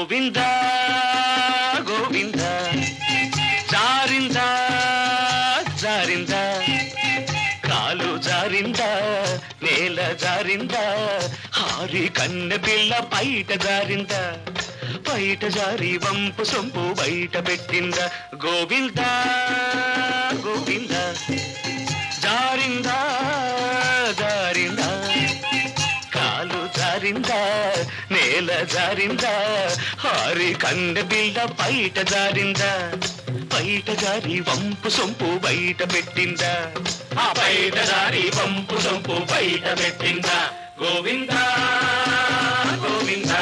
గోవింద గోవింద జారిందా జారిందా కాలు జారిందా నేల జారిందా హారి కన్నె పిల్ల బయట జారిందా బయట జారి వంపు సొంపు బయట పెట్టిందా గోవింద గోవింద జారిందా జారిందా కాలు జారిందా నేల జారిందా హారి కండ బిళ్ళ బయట జారిందా బయట జారి వంపు సొంపు బయట పెట్టిందా ఆ బయట జారి వంపు సొంపు బయట పెట్టిందా గోవిందా గోవిందా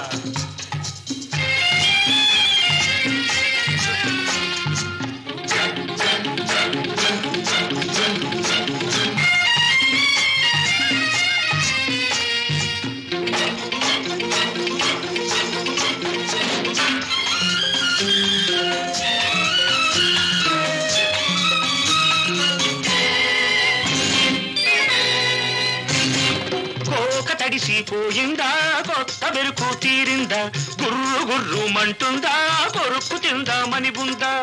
కోక తడిసిపోయిందా కొత్త మెరుకు తీరిందా గుర్రు గుర్రు మంటుందా కొరుక్కు తిందామని ఉందా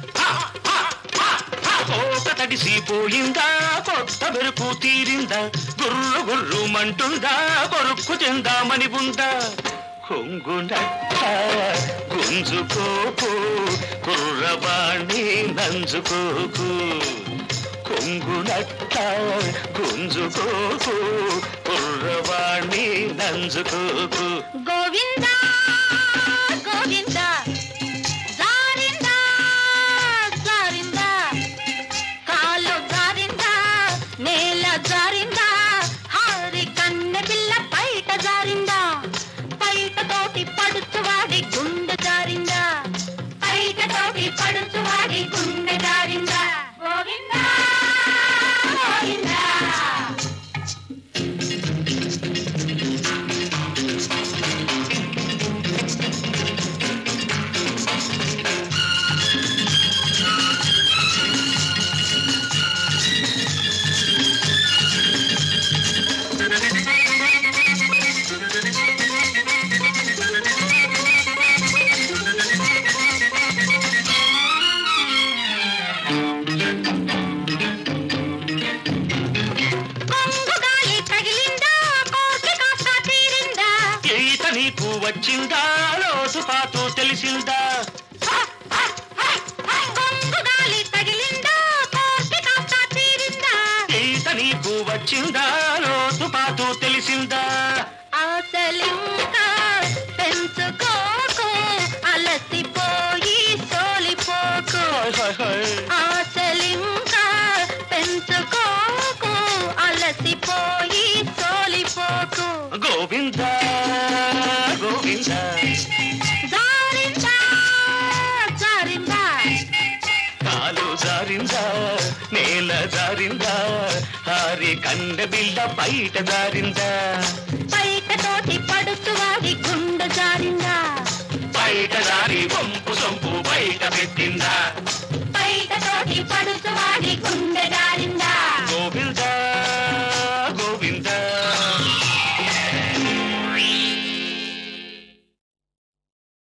కోక తడిసిపోయిందా కొత్త మెరుకు తీరిందా గుర్రు గుర్రు మంటుందా కొరుక్కు తిందామని ఉందా కొంగునట్ట గుంజుకోకు కుర్రవాణి నంజుకోకు కొంగునట్ట గుంజుకోకు కుర్రవాణి నంజుకోకు గోవింద గోవింద జారింద జారింద కాలు జారింద నేల జారింద హారి కన్నె పిల్ల బయట జారింద బయట తోటి పడుచువాడి గుండె జారింద బయట తోటి పడుచువాడి గుండె జారింద గోవింద గోవింద కొంగు గాలి తగిలిందా కోటి కాస్త తీరిందా ఈత నీకు వచ్చిందా లోతు పాతు తెలిసిందా కొంగు గాలి తగిలిందా కోటి కాస్త తీరిందా ఈత నీకు వచ్చిందా లోతు పాతు తెలిసిందా ఆశలింకా పెంచుకోకు అలసిపోయి సోలిపోకు హాయ్ హాయ్ హాయ్. ఆశలింకా పెంచుకోకు అలసిపోయి సోలిపోకు గోవింద గోవింద జారిందా జారిందా కాలు జారిందా నేల జారిందా హారి కండ బిళ్ళ బయట జారిందా బయట తోటి పడుచువాడి గుండె జారిందా బయట జారి వంపు సొంపు బయట పెట్టిందా